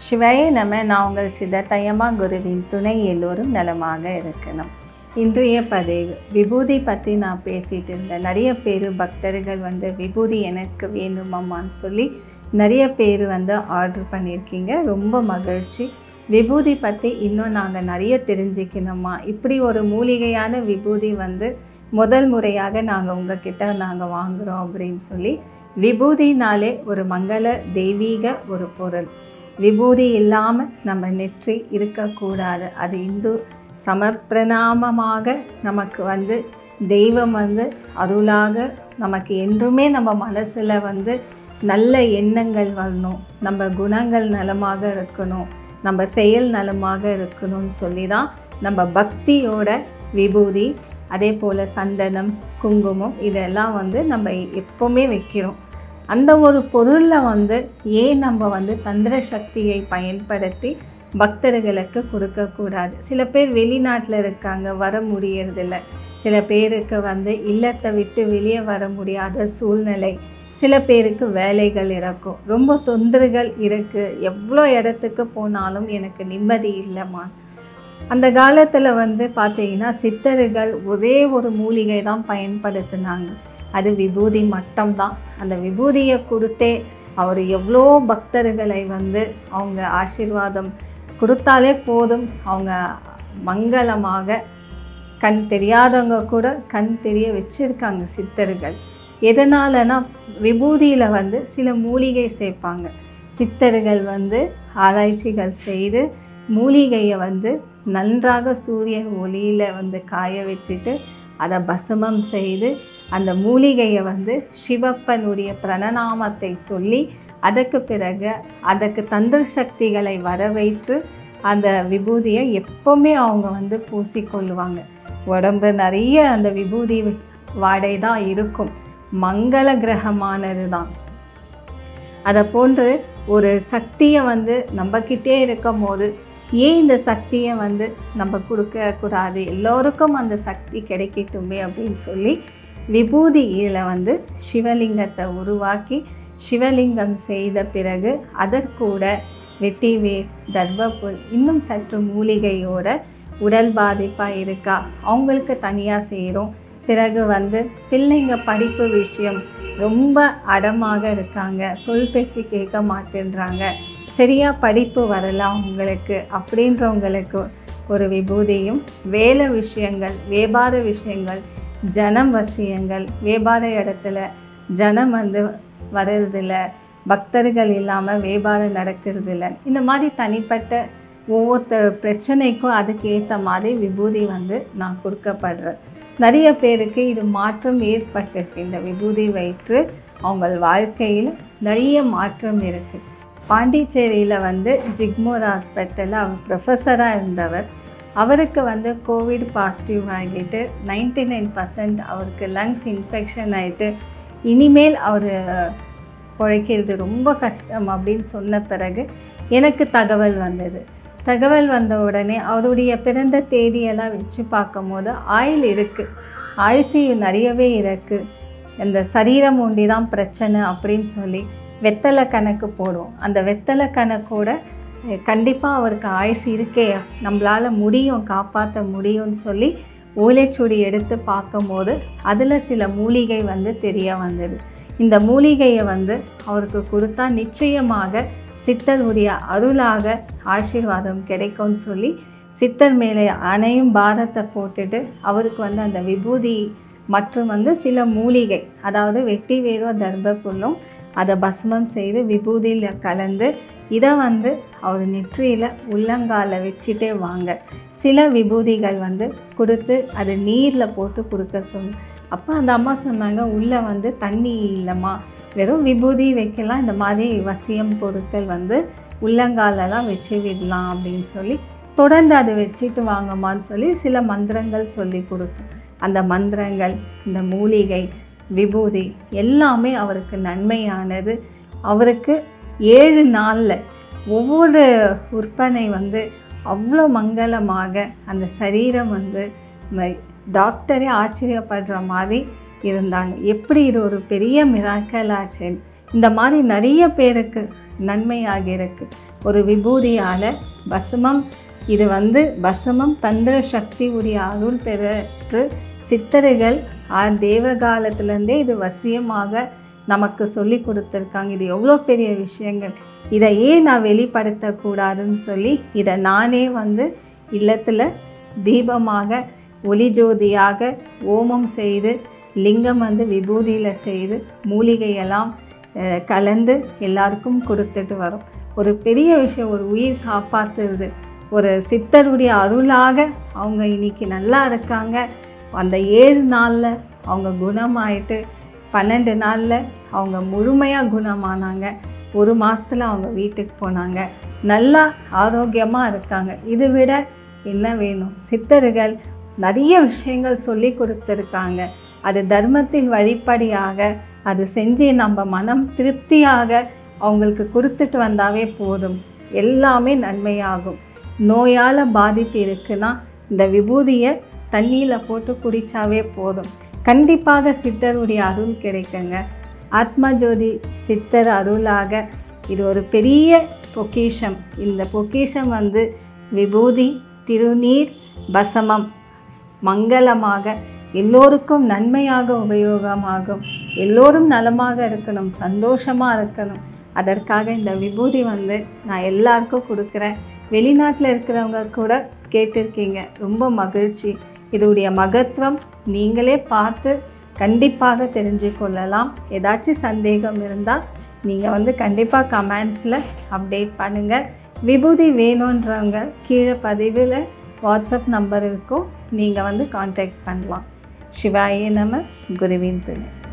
சிவாய நம நான் உங்கள் சிதத்தயமா குருவின் துணை எல்லோரும் நலமாக இருக்கணும் இன்றைய பதிவு விபூதி பற்றி நான் பேசிகிட்டு இருந்தேன் நிறைய பேர் பக்தர்கள் வந்து விபூதி எனக்கு வேணுமம்மான்னு சொல்லி நிறைய பேர் வந்து ஆர்டர் பண்ணியிருக்கீங்க ரொம்ப மகிழ்ச்சி விபூதி பற்றி இன்னும் நாங்கள் நிறைய தெரிஞ்சுக்கணுமா இப்படி ஒரு மூலிகையான விபூதி வந்து முதல் முறையாக நாங்கள் உங்ககிட்ட நாங்கள் வாங்குகிறோம் அப்படின்னு சொல்லி விபூதினாலே ஒரு மங்கள தெய்வீக ஒரு பொருள் விபூதி இல்லாமல் நம்ம நெற்றி இருக்கக்கூடாது அது இந்து சமர்ப்பிரணாமமாக நமக்கு வந்து தெய்வம் வந்து அருளாக நமக்கு என்றுமே நம்ம மனசில் வந்து நல்ல எண்ணங்கள் வரணும் நம்ம குணங்கள் நலமாக இருக்கணும் நம்ம செயல் நலமாக இருக்கணும்னு சொல்லி தான் நம்ம பக்தியோட விபூதி அதே போல் சந்தனம் குங்குமம் இதெல்லாம் வந்து நம்ம எப்போவுமே வைக்கிறோம் அந்த ஒரு பொருளில் வந்து ஏன் நம்ம வந்து தந்திர சக்தியை பயன்படுத்தி பக்தர்களுக்கு கொடுக்கக்கூடாது சில பேர் வெளிநாட்டில் இருக்காங்க வர முடியறதில்ல சில பேருக்கு வந்து இல்லத்தை விட்டு வெளியே வர முடியாத சூழ்நிலை சில பேருக்கு வேலைகள் இருக்கும் ரொம்ப தொந்தரவுகள் இருக்குது எவ்வளோ இடத்துக்கு போனாலும் எனக்கு நிம்மதி இல்லைம்மா அந்த காலத்தில் வந்து பார்த்தீங்கன்னா சித்தர்கள் ஒரே ஒரு மூலிகை தான் பயன்படுத்தினாங்க அது விபூதி மட்டும்தான் அந்த விபூதியை கொடுத்தே அவர் எவ்வளோ பக்தர்களை வந்து அவங்க ஆசீர்வாதம் கொடுத்தாலே போதும் அவங்க மங்களமாக கண் தெரியாதவங்க கூட கண் தெரிய வச்சுருக்காங்க சித்தர்கள் எதனாலனா விபூதியில் வந்து சில மூலிகை சேர்ப்பாங்க சித்தர்கள் வந்து ஆராய்ச்சிகள் செய்து மூலிகையை வந்து நன்றாக சூரிய ஒளியில் வந்து காய வச்சுட்டு அதை பசுமம் செய்து அந்த மூலிகையை வந்து சிவப்பனுடைய பிரணநாமத்தை சொல்லி அதற்கு பிறகு அதற்கு தந்திர சக்திகளை வரவைற்று அந்த விபூதியை எப்போவுமே அவங்க வந்து பூசிக்கொள்ளுவாங்க உடம்பு நிறைய அந்த விபூதி வாடை தான் இருக்கும் மங்கள கிரகமானது தான் அதை போன்று ஒரு சக்தியை வந்து நம்மக்கிட்டே இருக்கும் போது ஏன் இந்த சக்தியை வந்து நம்ம கொடுக்கக்கூடாது எல்லோருக்கும் அந்த சக்தி கிடைக்கட்டுமே அப்படின்னு சொல்லி விபூதியில் வந்து சிவலிங்கத்தை உருவாக்கி சிவலிங்கம் செய்த பிறகு அதற்கூட வெட்டிவேர் தர்பப்புல் இன்னும் சற்று மூலிகையோட உடல் பாதிப்பாக இருக்கா அவங்களுக்கு தனியாக செய்கிறோம் பிறகு வந்து பிள்ளைங்க படிப்பு விஷயம் ரொம்ப அடமாக இருக்காங்க சொல் பேச்சு கேட்க மாட்டேன்றாங்க சரியாக படிப்பு வரல அவங்களுக்கு அப்படின்றவங்களுக்கு ஒரு விபூதியும் வேலை விஷயங்கள் வியாபார விஷயங்கள் ஜனம் வசியங்கள் வியாபார இடத்துல ஜனம் வந்து வர்றதில்ல பக்தர்கள் இல்லாமல் வியாபாரம் நடக்கிறதில்ல இந்த மாதிரி தனிப்பட்ட ஒவ்வொருத்தர் பிரச்சனைக்கும் அதுக்கு ஏற்ற மாதிரி விபூதி வந்து நான் கொடுக்கப்படுறேன் நிறைய பேருக்கு இது மாற்றம் ஏற்பட்டிருக்கு இந்த விபூதி வைத்து அவங்க வாழ்க்கையில் நிறைய மாற்றம் இருக்குது பாண்டிச்சேரியில் வந்து ஜிக்மோர் ஹாஸ்பிட்டலில் அவர் ப்ரொஃபஸராக இருந்தவர் அவருக்கு வந்து கோவிட் பாசிட்டிவ் ஆகிட்டு நைன்டி நைன் பர்சன்ட் அவருக்கு லங்ஸ் இன்ஃபெக்ஷன் ஆகிட்டு இனிமேல் அவர் பிழைக்கிறது ரொம்ப கஷ்டம் அப்படின்னு சொன்ன பிறகு எனக்கு தகவல் வந்தது தகவல் வந்த உடனே அவருடைய பிறந்த தேதியெல்லாம் வச்சு பார்க்கும்போது ஆயில் இருக்குது ஆயுசியு நிறையவே இருக்குது இந்த சரீரம் ஒண்டி தான் பிரச்சனை அப்படின்னு சொல்லி வெத்தலை கணக்கு போடுவோம் அந்த வெத்தலை கணக்கோட கண்டிப்பாக அவருக்கு ஆயுசு இருக்கே நம்மளால் முடியும் காப்பாற்ற முடியும்னு சொல்லி ஓலைச்சுடி எடுத்து பார்க்கும்போது அதில் சில மூலிகை வந்து தெரிய வந்தது இந்த மூலிகையை வந்து அவருக்கு கொடுத்தா நிச்சயமாக சித்தருடைய அருளாக ஆசீர்வாதம் கிடைக்கும்னு சொல்லி சித்தர் மேலே அனையும் பாரத்தை போட்டுட்டு அவருக்கு வந்து அந்த விபூதி மற்றும் வந்து சில மூலிகை அதாவது வெட்டி வேரோ தர்பப்புல்லும் அதை பஸ்மம் செய்து விபூதியில் கலந்து இதை வந்து அவர் நெற்றியில் உள்ளங்கால வச்சுட்டே வாங்க சில விபூதிகள் வந்து கொடுத்து அது நீரில் போட்டு கொடுக்க சொல்லு அப்போ அந்த அம்மா சொன்னாங்க உள்ளே வந்து தண்ணி இல்லைம்மா வெறும் விபூதி வைக்கலாம் இந்த மாதிரி வசியம் பொருட்கள் வந்து உள்ளங்காலெல்லாம் வச்சு விடலாம் அப்படின்னு சொல்லி தொடர்ந்து அதை வச்சுட்டு வாங்கம்மான்னு சொல்லி சில மந்திரங்கள் சொல்லி கொடுத்தோம் அந்த மந்திரங்கள் இந்த மூலிகை விபூதி எல்லாமே அவருக்கு நன்மையானது அவருக்கு ஏழு நாளில் ஒவ்வொரு விற்பனை வந்து அவ்வளோ மங்களமாக அந்த சரீரம் வந்து டாக்டரே ஆச்சரியப்படுற மாதிரி இருந்தாங்க எப்படி இது ஒரு பெரிய மிராக்கல் ஆச்சு இந்த மாதிரி நிறைய பேருக்கு நன்மையாகி இருக்கு ஒரு விபூதியால் பசுமம் இது வந்து பசுமம் தந்திர சக்தி உரிய அருள் பெற்று சித்தர்கள் ஆ தேவ காலத்துலேருந்தே இது வசியமாக நமக்கு சொல்லி கொடுத்துருக்காங்க இது எவ்வளோ பெரிய விஷயங்கள் இதை ஏன் நான் வெளிப்படுத்தக்கூடாதுன்னு சொல்லி இதை நானே வந்து இல்லத்தில் தீபமாக ஒளி ஜோதியாக ஓமம் செய்து லிங்கம் வந்து விபூதியில் செய்து மூலிகையெல்லாம் அஹ், கலந்து எல்லாருக்கும் கொடுத்துட்டு வரோம் ஒரு பெரிய விஷயம் ஒரு உயிர் காப்பாற்றுறது ஒரு சித்தருடைய அருளாக அவங்க இன்னைக்கு நல்லா இருக்காங்க அந்த ஏழு நாளில் அவங்க குணமாயிட்டு பன்னெண்டு நாளில் அவங்க முழுமையாக குணமானாங்க ஒரு மாதத்தில் அவங்க வீட்டுக்கு போனாங்க நல்லா ஆரோக்கியமாக இருக்காங்க இதை விட என்ன வேணும் சித்தர்கள் நிறைய விஷயங்கள் சொல்லி கொடுத்துருக்காங்க அது தர்மத்தின் வழிப்படியாக அது செஞ்சு நம்ம மனம் திருப்தியாக அவங்களுக்கு கொடுத்துட்டு வந்தாவே போதும் எல்லாமே நன்மையாகும் நோயால் பாதிப்பு இருக்குன்னா இந்த விபூதியை தண்ணியில் போட்டு குடித்தாவே போதும் கண்டிப்பாக சித்தருடைய அருள் கிடைக்குங்க ஆத்மா ஜோதி சித்தர் அருளாக இது ஒரு பெரிய பொக்கிஷம் இந்த பொக்கிஷம் வந்து விபூதி திருநீர் பசமம் மங்களமாக எல்லோருக்கும் நன்மையாக உபயோகமாகும் எல்லோரும் நலமாக இருக்கணும் சந்தோஷமாக இருக்கணும் அதற்காக இந்த விபூதி வந்து நான் எல்லாருக்கும் கொடுக்குறேன் வெளிநாட்டில் இருக்கிறவங்க கூட கேட்டிருக்கீங்க ரொம்ப மகிழ்ச்சி இதோடைய மகத்துவம் நீங்களே பார்த்து கண்டிப்பாக தெரிஞ்சு கொள்ளலாம் ஏதாச்சும் சந்தேகம் இருந்தால் நீங்கள் வந்து கண்டிப்பாக கமெண்ட்ஸில் அப்டேட் பண்ணுங்கள் விபூதி வேணுன்றவங்க கீழே பதிவில் வாட்ஸ்அப் நம்பர் இருக்கும் நீங்கள் வந்து காண்டாக்ட் பண்ணலாம் சிவாயே நம குருவின் துணை